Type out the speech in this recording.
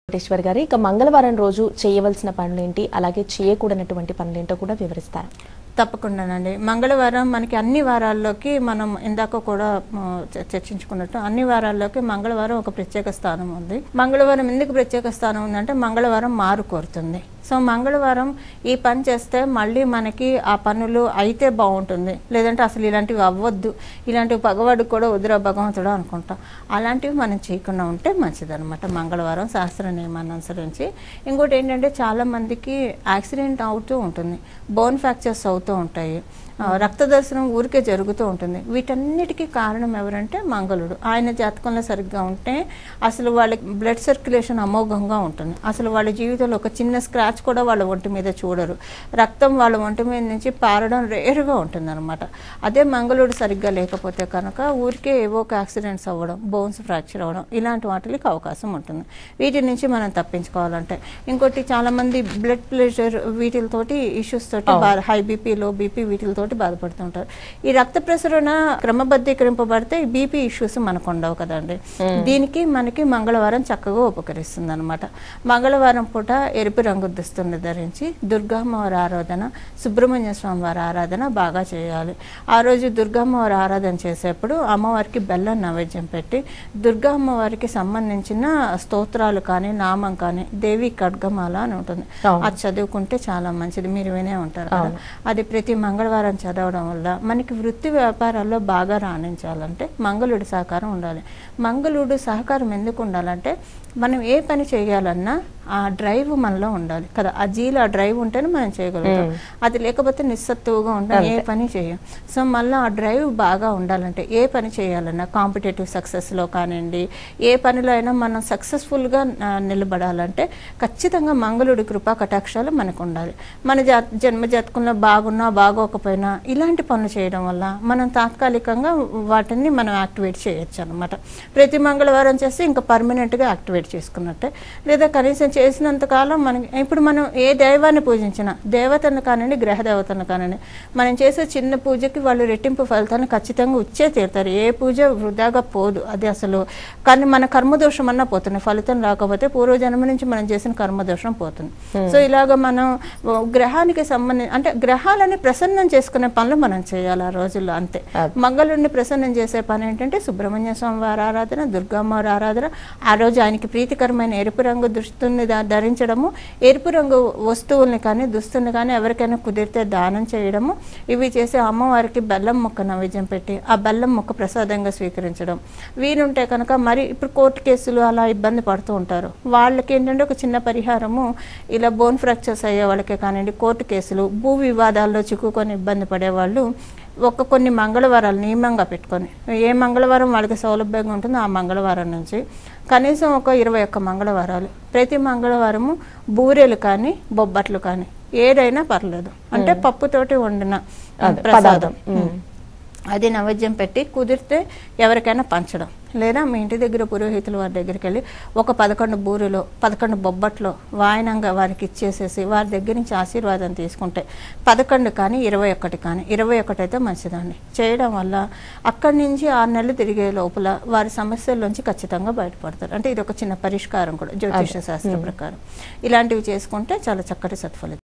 కోటేశ్వర్ గారు ఇక మంగళవారం రోజు చేయవలసిన పనులేంటి అలాగే చేయకూడనటువంటి పనులేంటో కూడా వివరిస్తారు తప్పకుండానండి మంగళవారం మనకి అన్ని వారాల్లోకి మనం ఇందాక కూడా ఆ, చ- చర్చించుకున్నట్టు అన్ని వారాల్లోకి మంగళవారం ఒక ప్రత్యేక స్థానం ఉంది మంగళవారం ఎందుకు ప్రత్యేక స్థానం ఉందంటే మంగళవారం మారు కోరుతుంది సో మంగళవారం ఈ పని చేస్తే మళ్ళీ మనకి ఆ పనులు అయితే బాగుంటుంది లేదంటే అసలు ఇలాంటివి అవ్వద్దు ఇలాంటివి పగవాడికి కూడా వదిరా భగవంతుడు అనుకుంటాం అలాంటివి మనం చేయకుండా ఉంటే మంచిదన్నమాట మంగళవారం శాస్త్ర నియమాన్ని అనుసరించి ఇంకోటి ఏంటంటే చాలా మందికి యాక్సిడెంట్ అవుతూ ఉంటుంది బోన్ ఫ్రాక్చర్స్ అవుతూ ఉంటాయి ఆ, రక్త దర్శనం ఊరికే జరుగుతూ ఉంటుంది వీటన్నిటికీ కారణం ఎవరంటే మంగళుడు ఆయన జాతకంలో సరిగ్గా ఉంటే అసలు వాళ్ళకి బ్లడ్ సర్క్యులేషన్ అమోఘంగా ఉంటుంది అసలు వాళ్ళ జీవితంలో ఒక చిన్న స్క్రాచ్ కూడా వాళ్ళ ఒంటి మీద చూడరు రక్తం వాళ్ళ ఒంటి మీద నుంచి పారడం రేరుగా ఉంటుంది అనమాట అదే మంగళుడు సరిగ్గా లేకపోతే కనుక ఊరికే ఏవో ఒక యాక్సిడెంట్స్ అవ్వడం బోన్స్ ఫ్రాక్చర్ అవ్వడం ఇలాంటి వాటికి అవకాశం ఉంటుంది వీటి నుంచి మనం తప్పించుకోవాలంటే ఇంకోటి చాలా మంది బ్లడ్ ప్రెషర్ వీటితోటి ఇష్యూస్ తోటి హై బీపీ లో బీపీ వీటితోటి బాధపడుతుంటారు ఈ రక్త ప్రసరణ క్రమబద్ధీకరింపబడితే ఈ బీపీ ఇష్యూస్ మనకు ఉండవు కదండి దీనికి మనకి మంగళవారం చక్కగా ఉపకరిస్తుంది అనమాట మంగళవారం పూట ఎరుపు రంగు దుస్తుల్ని ధరించి దుర్గామ్మవారి ఆరాధన సుబ్రహ్మణ్య స్వామి వారి ఆరాధన బాగా చేయాలి ఆ రోజు దుర్గమ్మవారి ఆరాధన చేసేప్పుడు అమ్మవారికి బెల్లం నైవేద్యం పెట్టి దుర్గా అమ్మవారికి సంబంధించిన స్తోత్రాలు కానీ నామం కానీ దేవి ఖడ్గమాల అని ఉంటుంది అవును. అది చదువుకుంటే చాలా మంచిది మీరు వినే ఉంటారు కదా అది ప్రతి మంగళవారం చదవడం వల్ల మనకి వృత్తి వ్యాపారాల్లో బాగా రాణించాలంటే మంగళుడి సహకారం ఉండాలి మంగళుడు సహకారం ఎందుకు ఉండాలంటే మనం ఏ పని చేయాలన్నా ఆ డ్రైవ్ మనలో ఉండాలి కదా ఆ జీలో ఆ డ్రైవ్ ఉంటేనే మనం చేయగలుగుతాం అది లేకపోతే నిస్సత్తువుగా ఉంటాం ఏ పని చేయం సో మళ్ళీ ఆ డ్రైవ్ బాగా ఉండాలంటే ఏ పని చేయాలన్నా కాంపిటేటివ్ సక్సెస్లో కానివ్వండి ఏ పనిలో అయినా మనం సక్సెస్ఫుల్గా నిలబడాలంటే ఖచ్చితంగా మంగళుడి కృపా కటాక్షాలు మనకు ఉండాలి మన జా జన్మ జాతకంలో బాగున్నా బాగోకపోయినా ఇలాంటి పనులు చేయడం వల్ల మనం తాత్కాలికంగా వాటిని మనం యాక్టివేట్ చేయొచ్చు అనమాట ప్రతి మంగళవారం చేస్తే ఇంకా పర్మనెంట్గా యాక్టివేట్ చేసుకున్నట్టే లేదా కనీసం చేసినంత కాలం మనకి ఇప్పుడు మనం ఏ దైవాన్ని పూజించినా దేవతను కానివ్వండి గ్రహ దేవతను కానివ్వండి మనం చేసే చిన్న పూజకి వాళ్ళు రెట్టింపు ఫలితాన్ని ఖచ్చితంగా ఇచ్చే తీరుతారు ఏ పూజ వృధాగా పోదు అది అసలు కానీ మన కర్మదోషం అన్నా పోతుంది ఫలితం రాకపోతే పూర్వజన్మ నుంచి మనం చేసిన కర్మదోషం పోతుంది సో ఇలాగ మనం ఓ, గ్రహానికి సంబంధించి అంటే గ్రహాలని ప్రసన్నం చేసుకునే పనులు మనం చేయాలి ఆ రోజుల్లో అంతే మంగళుడిని ప్రసన్నం చేసే పని ఏంటంటే సుబ్రహ్మణ్య స్వామి వారి ఆరాధన దుర్గమ్మవారి ఆరాధన ఆ రోజు ఆయనకి ప్రీతికరమైన ఎరుపు రంగు దుస్తుల్ని ధ- ధరించడము ఎరుపు రంగు వస్తువుల్ని కానీ దుస్తుల్ని కానీ ఎవరికైనా కుదిరితే దానం చేయడము ఇవి చేసి అమ్మవారికి బెల్లం ముక్క నైవేద్యం పెట్టి ఆ బెల్లం ముక్క ప్రసాదంగా స్వీకరించడం వీరుంటే కనుక మరి ఇప్పుడు కోర్టు కేసులు అలా ఇబ్బంది పడుతూ ఉంటారు వాళ్ళకి ఏంటంటే ఒక చిన్న పరిహారము ఇలా బోన్ ఫ్రాక్చర్స్ అయ్యే వాళ్ళకే కానివ్వండి కోర్టు కేసులు భూ వివాదాల్లో చిక్కుకొని ఇబ్బంది పడేవాళ్ళు ఒక కొన్ని మంగళవారాలు నియమంగా పెట్టుకొని ఏ మంగళవారం వాళ్ళకి సౌలభ్యంగా ఉంటుందో ఆ మంగళవారం నుంచి కనీసం ఒక ఇరవై ఒక్క మంగళవారాలు ప్రతి మంగళవారము బూరెలు కానీ బొబ్బట్లు కానీ ఏదైనా పర్లేదు అంటే పప్పుతోటి వండిన ప్రసాదం అది నైవేద్యం పెట్టి కుదిరితే ఎవరికైనా పంచడం లేదా మీ ఇంటి దగ్గర పురోహితుల వారి దగ్గరికి వెళ్ళి ఒక పదకొండు బూరెలో పదకొండు బొబ్బట్లో వాయనంగా వారికి ఇచ్చేసేసి వారి దగ్గర నుంచి ఆశీర్వాదం తీసుకుంటే పదకొండు కానీ ఇరవై ఒకటి కానీ ఇరవై ఒకటి అయితే మంచిదండి చేయడం వల్ల అక్కడి నుంచి ఆరు నెలలు తిరిగే లోపల వారి సమస్యల్లోంచి ఖచ్చితంగా బయటపడతారు అంటే ఇది ఒక చిన్న పరిష్కారం కూడా జ్యోతిష శాస్త్ర ప్రకారం ఇలాంటివి చేసుకుంటే చాలా చక్కటి సత్ఫలితం